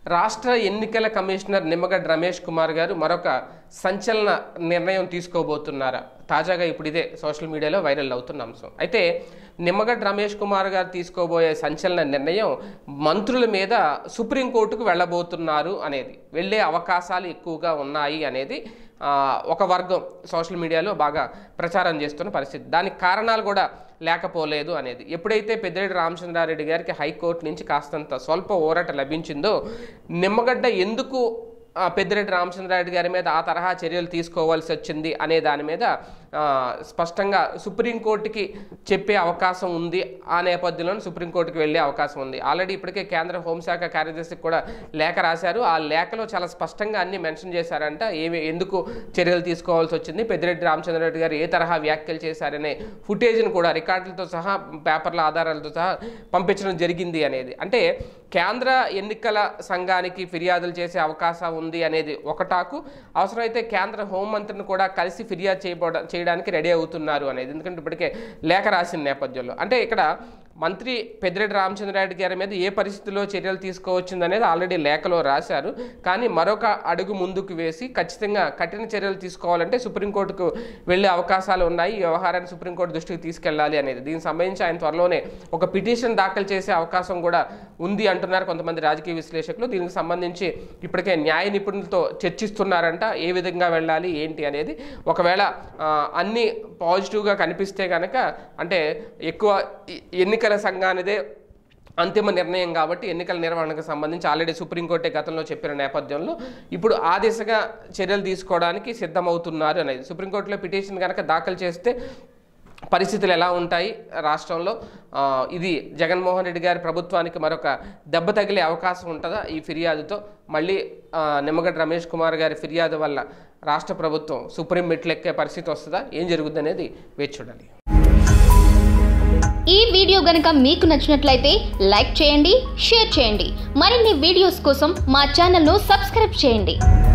రాష్ట్ర ఎన్నికల కమిషనర్ నిమ్మగడ్డ రమేష్ కుమార్ గారు మరొక సంచలన నిర్ణయం తీసుకోబోతున్నారా తాజాగా ఇప్పుడు ఇదే సోషల్ మీడియాలో వైరల్ అవుతున్న అంశం అయితే నిమ్మగడ్డ రమేష్ కుమార్ గారు తీసుకోబోయే సంచలన నిర్ణయం మంత్రుల మీద సుప్రీంకోర్టుకు వెళ్ళబోతున్నారు అనేది వెళ్ళే అవకాశాలు ఎక్కువగా ఉన్నాయి అనేది ఆ, ఒక వర్గం సోషల్ మీడియాలో బాగా ప్రచారం చేస్తున్న పరిస్థితి దానికి కారణాలు కూడా లేకపోలేదు అనేది ఎప్పుడైతే పెద్దిరెడ్డి రామచంద్రారెడ్డి గారికి హైకోర్టు నుంచి కాస్తంత స్వల్ప ఊరట లభించిందో నిమ్మగడ్డ ఎందుకు ఆ, పెద్దిరెడ్డి రామచంద్రారెడ్డి గారి మీద ఆ తరహా చర్యలు తీసుకోవాల్సి వచ్చింది అనే దాని మీద ఆ, స్పష్టంగా సుప్రీంకోర్టుకి చెప్పే అవకాశం ఉంది ఆ నేపథ్యంలో సుప్రీంకోర్టుకి వెళ్ళే అవకాశం ఉంది ఆల్రెడీ ఇప్పటికే కేంద్ర హోంశాఖ కార్యదర్శికి కూడా లేఖ రాశారు ఆ లేఖలో చాలా స్పష్టంగా అన్ని మెన్షన్ చేశారంట ఏమి ఎందుకు చర్యలు తీసుకోవాల్సి వచ్చింది పెద్దిరెడ్డి రామచంద్రారెడ్డి గారు ఏ తరహా వ్యాఖ్యలు చేశారనే ఫుటేజ్ను కూడా రికార్డులతో సహా పేపర్ల ఆధారాలతో సహా పంపించడం జరిగింది అనేది అంటే కేంద్ర ఎన్నికల సంఘానికి ఫిర్యాదులు చేసే అవకాశం ఉంది అనేది ఒక టాకు అవసరమైతే కేంద్ర హోంమంత్రిని కూడా కలిసి ఫిర్యాదు చేయబడ చేయడానికి రెడీ అవుతున్నారు అనేది ఎందుకంటే ఇప్పటికే లేఖ రాసిన నేపథ్యంలో అంటే ఇక్కడ మంత్రి పెద్దిరెడ్డి రామచంద్రారెడ్డి గారి మీద ఏ పరిస్థితుల్లో చర్యలు తీసుకోవచ్చింది అనేది ఆల్రెడీ లేఖలో రాశారు కానీ మరొక అడుగు ముందుకు వేసి ఖచ్చితంగా కఠిన చర్యలు తీసుకోవాలంటే సుప్రీంకోర్టుకు వెళ్ళే అవకాశాలు ఉన్నాయి ఈ వ్యవహారాన్ని సుప్రీంకోర్టు దృష్టికి తీసుకెళ్లాలి అనేది దీనికి సంబంధించి ఆయన త్వరలోనే ఒక పిటిషన్ దాఖలు చేసే అవకాశం కూడా ఉంది అంటున్నారు కొంతమంది రాజకీయ విశ్లేషకులు దీనికి సంబంధించి ఇప్పటికే న్యాయ నిపుణులతో చర్చిస్తున్నారంట ఏ విధంగా వెళ్ళాలి ఏంటి అనేది ఒకవేళ ఆ, అన్ని పాజిటివ్గా కనిపిస్తే కనుక అంటే ఎక్కువ ఎ- ఎన్నికల సంఘానిదే అంతిమ నిర్ణయం కాబట్టి ఎన్నికల నిర్వహణకు సంబంధించి ఆల్రెడీ సుప్రీంకోర్టే గతంలో చెప్పిన నేపథ్యంలో ఇప్పుడు ఆ దిశగా చర్యలు తీసుకోవడానికి సిద్ధమవుతున్నారు అనేది సుప్రీంకోర్టులో పిటిషన్ కనుక దాఖలు చేస్తే పరిస్థితులు ఎలా ఉంటాయి రాష్ట్రంలో ఆ, ఇది జగన్మోహన్ రెడ్డి గారి ప్రభుత్వానికి మరొక దెబ్బ తగిలే అవకాశం ఉంటుందా ఈ ఫిర్యాదుతో మళ్ళీ ఆ, నిమ్మగడ్డ రమేష్ కుమార్ గారి ఫిర్యాదు వల్ల రాష్ట్ర ప్రభుత్వం సుప్రీం మెట్లెక్కే పరిస్థితి వస్తుందా ఏం జరుగుతుంది అనేది వేచి చూడాలి ఈ వీడియో గనుక మీకు నచ్చినట్లయితే లైక్ చేయండి షేర్ చేయండి మరిన్ని వీడియోస్ కోసం మా ఛానల్ను సబ్స్క్రైబ్ చేయండి